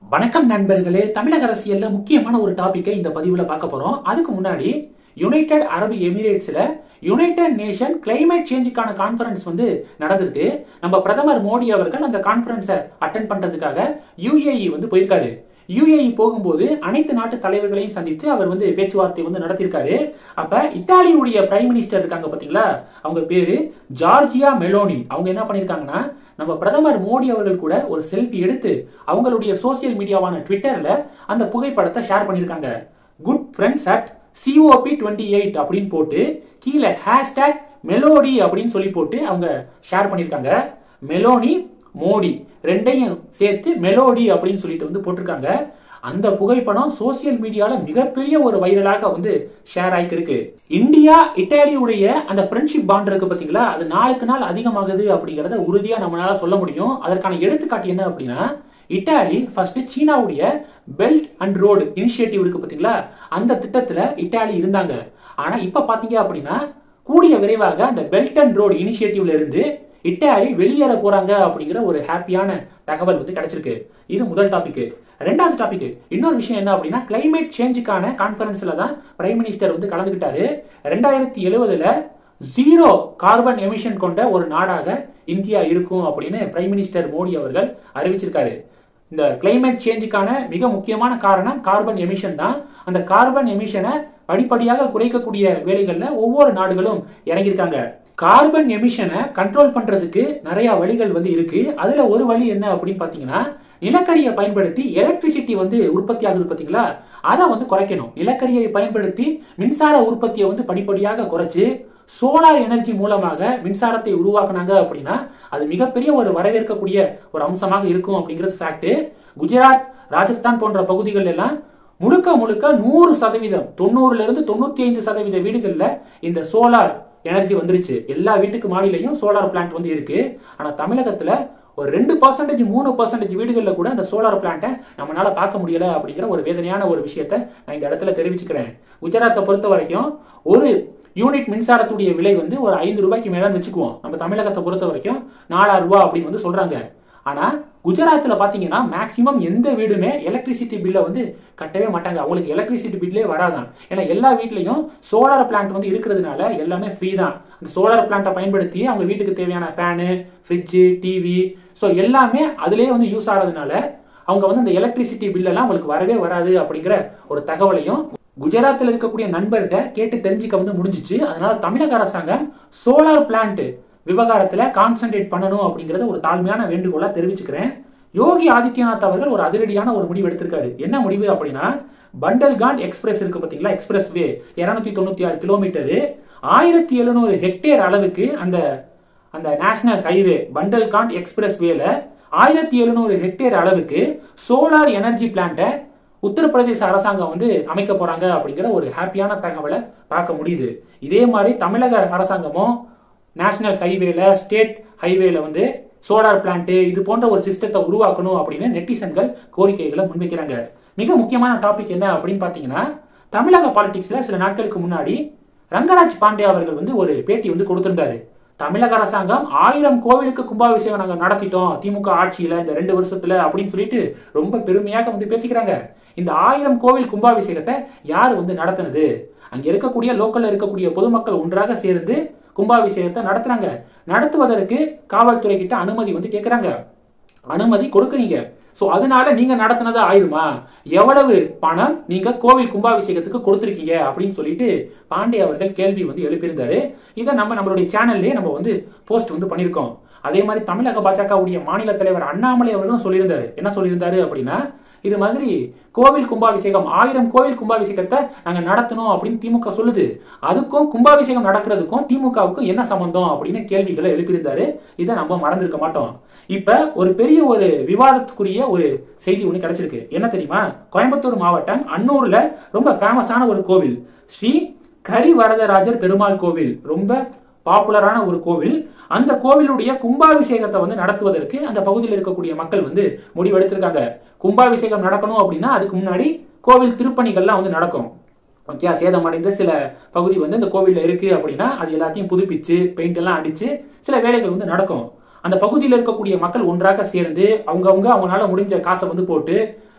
வணக்கம் நண்பர்களே தமிழக அரசியல்ல முக்கியமான ஒரு டாபிக்கை இந்த பதிவுல பார்க்க போறோம் அதுக்கு முன்னாடி யுனைடெட் அரபு எமிரேட்ஸ்ல யுனைடெட் நேஷன் கிளைமேட் சேஞ்சுக்கான கான்ஃபரன்ஸ் வந்து நடந்திருக்கு நம்ம பிரதமர் மோடி அவர்கள் அந்த கான்ஃபரன்ஸை அட்டன் பண்றதுக்காக யுஏஇ வந்து போயிருக்காரு யுஏஇ போகும்போது அனைத்து நாட்டு தலைவர்களையும் சந்தித்து அவர் வந்து பேச்சுவார்த்தை வந்து நடத்தியிருக்காரு அப்ப இத்தாலியுடைய பிரைம் மினிஸ்டர் இருக்காங்க பாத்தீங்களா அவங்க பேரு ஜார்ஜியா மெலோனி அவங்க என்ன பண்ணிருக்காங்கன்னா நம்ம பிரதமர் மோடி அவர்கள் கூட ஒரு செல்ஃபி எடுத்து அவங்களுடைய சோசியல் மீடியாவான ட்விட்டர்ல அந்த புகைப்படத்தை ஷேர் பண்ணியிருக்காங்க good friends at COP twenty eight அப்படின்னு போட்டு கீழே ஹேஷ்டேக் மெலோடி அப்படின்னு சொல்லி போட்டு அவங்க ஷேர் பண்ணியிருக்காங்க மெலோனி மோடி ரெண்டையும் சேர்த்து மெலோடி அப்படின்னு சொல்லிட்டு வந்து போட்டிருக்காங்க அந்த புகைப்படம் சோசியல் மீடியால மிகப்பெரிய ஒரு வைரலாக வந்து ஷேர் ஆயிருக்கு இந்தியா இட்டாலியுடைய அந்த ஃப்ரெண்ட்ஷிப் பாண்ட் இருக்கு பாத்தீங்களா அது நாளுக்கு நாள் அதிகமாகுது அப்படிங்கறத உறுதியா நம்மளால சொல்ல முடியும் அதற்கான எடுத்துக்காட்டு என்ன அப்படின்னா இட்டாலி ஃபர்ஸ்ட் சீனாவுடைய பெல்ட் அண்ட் ரோடு இனிஷியேட்டிவ் இருக்கு பாத்தீங்களா அந்த திட்டத்துல இட்டாலி இருந்தாங்க ஆனா இப்ப பாத்தீங்க அப்படின்னா கூடிய விரைவாக அந்த பெல்ட் அண்ட் ரோடு இனிஷியேட்டிவ்ல இருந்து இட்டாலி வெளியேற போறாங்க அப்படிங்கிற ஒரு ஹாப்பியான தகவல் வந்து கிடைச்சிருக்கு இது முதல் டாபிக் ரெண்டாவது டாபிக் இன்னொரு விஷயம் என்ன அப்படின்னா கிளைமேட் சேஞ்சுக்கான கான்பரன்ஸ்ல தான் பிரைம் மினிஸ்டர் வந்து கலந்துகிட்டாரு ரெண்டாயிரத்தி எழுபதுல ஜீரோ கார்பன் எமிஷன் கொண்ட ஒரு நாடாக இந்தியா இருக்கும் அப்படின்னு பிரைம் மினிஸ்டர் மோடி அவர்கள் அறிவிச்சிருக்காரு இந்த கிளைமேட் சேஞ்சுக்கான மிக முக்கியமான காரணம் கார்பன் எமிஷன் தான் அந்த கார்பன் எமிஷனை படிப்படியாக குறைக்கக்கூடிய வேலைகள்ல ஒவ்வொரு நாடுகளும் இறங்கியிருக்காங்க கார்பன் எமிஷனை கண்ட்ரோல் பண்றதுக்கு நிறைய வழிகள் வந்து இருக்கு அதுல ஒரு வழி என்ன அப்படின்னு பாத்தீங்கன்னா நிலக்கரியை பயன்படுத்தி எலக்ட்ரிசிட்டி வந்து உற்பத்தி ஆகுது பாத்தீங்களா அதை வந்து குறைக்கணும் நிலக்கரியை பயன்படுத்தி மின்சார உற்பத்தியை வந்து படிப்படியாக குறைச்சு சோலார் எனர்ஜி மூலமாக மின்சாரத்தை உருவாக்குனாங்க அப்படின்னா அது மிகப்பெரிய ஒரு வரவேற்கக்கூடிய ஒரு அம்சமாக இருக்கும் அப்படிங்கிறது ஃபேக்ட் குஜராத் ராஜஸ்தான் போன்ற பகுதிகள் எல்லாம் முழுக்க முழுக்க நூறு சதவீதம் தொண்ணூறுல இருந்து தொண்ணூத்தி ஐந்து சதவீத வீடுகள்ல இந்த சோலார் எனர்ஜி வந்துருச்சு எல்லா வீட்டுக்கு மாடியிலையும் சோலார் பிளான்ட் வந்து இருக்கு ஆனா தமிழகத்துல ஒரு ரெண்டு பர்சன்டேஜ் மூணு பர்சன்டேஜ் வீடுகளில் கூட அந்த சோலார் பிளான்ட்டை நம்மளால பார்க்க முடியல அப்படிங்கிற ஒரு வேதனையான ஒரு விஷயத்த நான் இந்த இடத்துல தெரிவிச்சுக்கிறேன் குஜராத்தை பொறுத்த வரைக்கும் ஒரு யூனிட் மின்சாரத்துடைய விலை வந்து ஒரு ஐந்து ரூபாய்க்கு மேல வச்சுக்குவோம் நம்ம தமிழகத்தை பொறுத்த வரைக்கும் நாலாயிரம் ரூபாய் அப்படின்னு வந்து சொல்றாங்க ஆனா குஜராத்ல பாத்தீங்கன்னா மேக்சிமம் எந்த வீடுமே எலக்ட்ரிசிட்டி பில்லை வந்து கட்டவே மாட்டாங்க அவங்களுக்கு எலக்ட்ரிசிட்டி பில்லே வராதான் ஏன்னா எல்லா வீட்லயும் சோலார் பிளான்ட் வந்து இருக்கிறதுனால எல்லாமே ஃப்ரீ தான் அந்த சோலார் பிளான்ட்டை பயன்படுத்தி அவங்க வீட்டுக்கு தேவையான ஃபேனு ஃப்ரிட்ஜு டிவி ஸோ எல்லாமே அதுலேயே வந்து யூஸ் ஆகிறதுனால அவங்க வந்து அந்த எலக்ட்ரிசிட்டி பில்லெல்லாம் அவங்களுக்கு வரவே வராது அப்படிங்கிற ஒரு தகவலையும் குஜராத்தில் இருக்கக்கூடிய நண்பர்கிட்ட கேட்டு தெரிஞ்சுக்க வந்து முடிஞ்சிச்சு அதனால தமிழக அரசாங்கம் சோலார் பிளான்ட் விவகாரத்துல கான்சென்ட்ரேட் பண்ணணும் அப்படிங்கறத ஒரு தாழ்மையான வேண்டுகோளா தெரிவிச்சுக்கிறேன் யோகி ஆதித்யநாத் அவர்கள் ஒரு அதிரடியான ஒரு முடிவு எடுத்திருக்காரு என்ன முடிவு அப்படின்னா பண்டல்காண்ட் எக்ஸ்பிரஸ் இருக்கு பாத்தீங்களா எக்ஸ்பிரஸ் வே இருநூத்தி தொண்ணூத்தி ஆறு கிலோமீட்டரு ஆயிரத்தி எழுநூறு ஹெக்டேர் அளவுக்கு அந்த அந்த நேஷனல் ஹைவே பண்டல்காண்ட் எக்ஸ்பிரஸ் வேல ஆயிரத்தி எழுநூறு ஹெக்டேர் அளவுக்கு சோலார் எனர்ஜி பிளான்ட்டை உத்தரப்பிரதேச அரசாங்கம் வந்து அமைக்க போறாங்க அப்படிங்கிற ஒரு ஹாப்பியான தகவலை பார்க்க முடியுது இதே மாதிரி தமிழக அரசாங்கமும் நேஷனல் ஹைவேல ஸ்டேட் ஹைவேல வந்து சோலார் பிளான்ட் இது போன்ற ஒரு சிஸ்டத்தை உருவாக்கணும் அப்படின்னு நெட்டிசன்கள் கோரிக்கைகளை முன்வைக்கிறாங்க மிக முக்கியமான டாபிக் என்ன அப்படின்னு பாத்தீங்கன்னா தமிழக பாலிடிக்ஸ்ல சில நாட்களுக்கு முன்னாடி ரங்கராஜ் பாண்டே அவர்கள் வந்து ஒரு பேட்டி வந்து கொடுத்திருந்தாரு தமிழக அரசாங்கம் ஆயிரம் கோவிலுக்கு கும்பாபிஷேகம் நாங்க நடத்திட்டோம் திமுக ஆட்சியில இந்த ரெண்டு வருஷத்துல அப்படின்னு சொல்லிட்டு ரொம்ப பெருமையாக வந்து பேசிக்கிறாங்க இந்த ஆயிரம் கோவில் கும்பாபிஷேகத்தை யார் வந்து நடத்தினது அங்க இருக்கக்கூடிய லோக்கல்ல இருக்கக்கூடிய பொதுமக்கள் ஒன்றாக சேர்ந்து கும்பாபிஷேகத்தை நடத்துறாங்க நடத்துவதற்கு காவல்துறை கிட்ட அனுமதி வந்து கேட்கிறாங்க அனுமதி கொடுக்குறீங்க சோ அதனால நீங்க நடத்தினதா ஆயிருமா எவ்வளவு பணம் நீங்க கோவில் கும்பாபிஷேகத்துக்கு கொடுத்துருக்கீங்க அப்படின்னு சொல்லிட்டு பாண்டே அவர்கள் கேள்வி வந்து எழுப்பியிருந்தாரு இதை நம்ம நம்மளுடைய சேனல்லே நம்ம வந்து போஸ்ட் வந்து பண்ணியிருக்கோம் அதே மாதிரி தமிழக பாஜகவுடைய மாநில தலைவர் அண்ணாமலை அவர்களும் சொல்லியிருந்தாரு என்ன சொல்லியிருந்தாரு அப்படின்னா இது மாதிரி கோவில் கும்பாபிஷேகம் ஆயிரம் கோவில் கும்பாபிஷேகத்தை நாங்க நடத்தணும் அப்படின்னு திமுக சொல்லுது அதுக்கும் கும்பாபிஷேகம் நடக்கிறதுக்கும் திமுகவுக்கும் என்ன சம்பந்தம் அப்படின்னு கேள்விகளை எழுப்பியிருந்தாரு இதை நம்ம மறந்திருக்க மாட்டோம் இப்ப ஒரு பெரிய ஒரு விவாதத்துக்குரிய ஒரு செய்தி ஒண்ணு கிடைச்சிருக்கு என்ன தெரியுமா கோயம்புத்தூர் மாவட்டம் அன்னூர்ல ரொம்ப ஃபேமஸான ஒரு கோவில் ஸ்ரீ கரிவரதராஜர் பெருமாள் கோவில் ரொம்ப பாப்புலரான ஒரு கோவில் அந்த கோவிலுடைய கும்பாபிஷேகத்தை வந்து நடத்துவதற்கு அந்த பகுதியில் இருக்கக்கூடிய மக்கள் வந்து முடிவெடுத்திருக்காங்க கும்பாபிஷேகம் நடக்கணும் அப்படின்னா அதுக்கு முன்னாடி கோவில் திருப்பணிகள்லாம் வந்து நடக்கும் ஓகே சேதமடைந்த சில பகுதி வந்து இந்த கோவில்ல இருக்கு அப்படின்னா அது எல்லாத்தையும் புதுப்பிச்சு பெயிண்ட் எல்லாம் அடிச்சு சில வேலைகள் வந்து நடக்கும் அந்த பகுதியில் இருக்கக்கூடிய மக்கள் ஒன்றாக சேர்ந்து அவங்கவுங்க அவங்களால முடிஞ்ச காசை வந்து போட்டு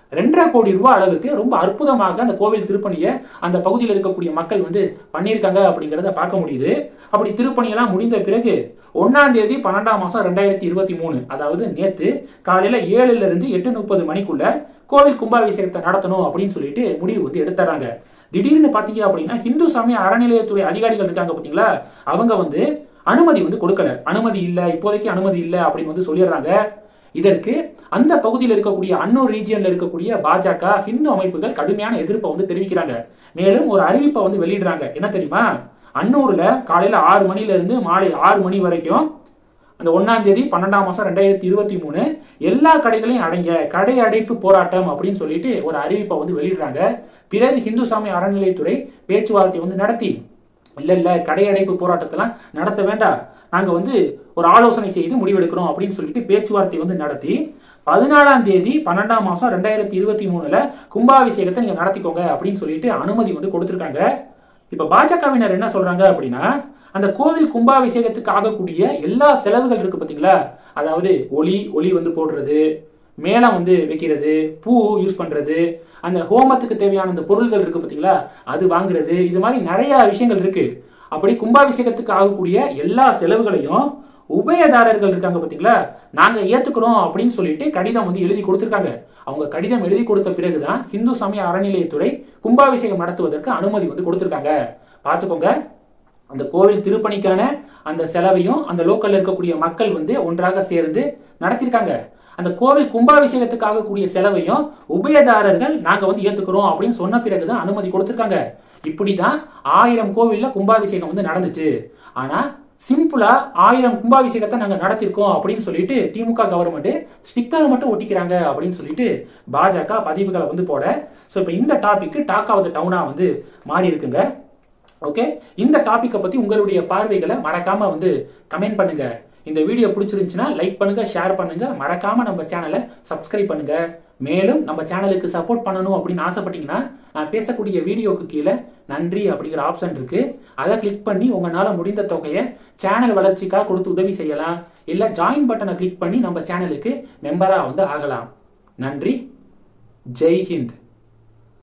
ரெண்டரை கோடி ரூபாய் அளவுக்கு ரொம்ப அற்புதமாக அந்த கோவில் திருப்பணியை அந்த பகுதியில் இருக்கக்கூடிய மக்கள் வந்து பண்ணியிருக்காங்க அப்படிங்கிறத பார்க்க முடியுது அப்படி திருப்பணியெல்லாம் முடிந்த பிறகு ஒன்னாம் தேதி பன்னெண்டாம் மாசம் ரெண்டாயிரத்தி இருபத்தி மூணு அதாவது நேத்து காலையில ஏழுல இருந்து எட்டு முப்பது மணிக்குள்ள கோவில் கும்பாபிஷேகத்தை நடத்தணும் அப்படின்னு சொல்லிட்டு முடிவு வந்து எடுத்துறாங்க திடீர்னு பாத்தீங்க அப்படின்னா இந்து சமய அறநிலையத்துறை அதிகாரிகள் இருக்காங்க பாத்தீங்களா அவங்க வந்து அனுமதி வந்து கொடுக்கல அனுமதி இல்ல இப்போதைக்கு அனுமதி இல்ல அப்படின்னு வந்து சொல்லிடுறாங்க இதற்கு அந்த பகுதியில் இருக்கக்கூடிய அன்னூர் ரீஜியன்ல இருக்கக்கூடிய பாஜக ஹிந்து அமைப்புகள் கடுமையான எதிர்ப்பை வந்து தெரிவிக்கிறாங்க மேலும் ஒரு அறிவிப்பை வந்து வெளியிடுறாங்க என்ன தெரியுமா அன்னூர்ல காலையில ஆறு மணில இருந்து மாலை ஆறு மணி வரைக்கும் அந்த ஒன்னாம் தேதி பன்னெண்டாம் மாசம் ரெண்டாயிரத்தி இருபத்தி மூணு எல்லா கடைகளையும் அடைங்க கடை அடைப்பு போராட்டம் அப்படின்னு சொல்லிட்டு ஒரு அறிவிப்பை வந்து வெளியிடுறாங்க பிறகு இந்து சமய அறநிலையத்துறை பேச்சுவார்த்தை வந்து நடத்தி இல்ல இல்ல கடை அடைப்பு போராட்டத்தெல்லாம் நடத்த வேண்டாம் நாங்க வந்து ஒரு ஆலோசனை செய்து முடிவெடுக்கிறோம் அப்படின்னு சொல்லிட்டு பேச்சுவார்த்தை வந்து நடத்தி பதினாலாம் தேதி பன்னெண்டாம் மாசம் ரெண்டாயிரத்தி இருபத்தி மூணுல கும்பாபிஷேகத்தை நீங்க நடத்திக்கோங்க அப்படின்னு சொல்லிட்டு அனுமதி வந்து கொடுத்திருக்காங்க இப்ப பாஜகவினர் என்ன சொல்றாங்க அப்படின்னா அந்த கோவில் கும்பாபிஷேகத்துக்கு ஆகக்கூடிய எல்லா செலவுகள் இருக்கு பாத்தீங்களா அதாவது ஒளி ஒளி வந்து போடுறது மேளம் வந்து வைக்கிறது பூ யூஸ் பண்றது அந்த ஹோமத்துக்கு தேவையான அந்த பொருள்கள் இருக்கு பாத்தீங்களா அது வாங்குறது இது மாதிரி நிறைய விஷயங்கள் இருக்கு அப்படி கும்பாபிஷேகத்துக்கு ஆகக்கூடிய எல்லா செலவுகளையும் உபயதாரர்கள் இருக்காங்க பாத்தீங்களா நாங்க ஏத்துக்கிறோம் அப்படின்னு சொல்லிட்டு கடிதம் வந்து எழுதி கொடுத்திருக்காங்க அவங்க கடிதம் எழுதி கொடுத்த பிறகுதான் இந்து சமய அறநிலையத்துறை கும்பாபிஷேகம் நடத்துவதற்கு அனுமதி வந்து கொடுத்திருக்காங்க பாத்துக்கோங்க அந்த கோவில் திருப்பணிக்கான அந்த செலவையும் அந்த லோக்கல்ல இருக்கக்கூடிய மக்கள் வந்து ஒன்றாக சேர்ந்து நடத்திருக்காங்க அந்த கோவில் கும்பாபிஷேகத்துக்கு ஆகக்கூடிய செலவையும் உபயதாரர்கள் நாங்க வந்து ஏத்துக்கிறோம் அப்படின்னு சொன்ன பிறகுதான் அனுமதி கொடுத்திருக்காங்க இப்படிதான் ஆயிரம் கோவில்ல கும்பாபிஷேகம் வந்து நடந்துச்சு ஆனா சிம்பிளா ஆயிரம் கும்பாபிஷேகத்தை நாங்க நடத்திருக்கோம் அப்படின்னு சொல்லிட்டு திமுக கவர்மெண்ட் ஸ்டிக்கர் மட்டும் ஒட்டிக்கிறாங்க அப்படின்னு சொல்லிட்டு பாஜக பதிவுகளை வந்து போட ஸோ இப்போ இந்த டாபிக் டாக் ஆஃப் த டவுனா வந்து மாறி இருக்குங்க ஓகே இந்த டாபிக்கை பத்தி உங்களுடைய பார்வைகளை மறக்காம வந்து கமெண்ட் பண்ணுங்க இந்த வீடியோ பிடிச்சிருந்துச்சுன்னா லைக் பண்ணுங்க ஷேர் பண்ணுங்க மறக்காம நம்ம சேனலை சப்ஸ்கிரைப் பண்ணுங்க மேலும் நம்ம சேனலுக்கு சப்போர்ட் பண்ணணும் அப்படின்னு ஆசைப்பட்டீங்கன்னா நான் பேசக்கூடிய வீடியோக்கு கீழே நன்றி அப்படிங்கிற ஆப்ஷன் இருக்கு அதை கிளிக் பண்ணி உங்களால முடிந்த தொகையை சேனல் வளர்ச்சிக்காக கொடுத்து உதவி செய்யலாம் இல்ல ஜாயின் பட்டனை கிளிக் பண்ணி நம்ம சேனலுக்கு மெம்பரா வந்து ஆகலாம் நன்றி ஜெய் ஹிந்த்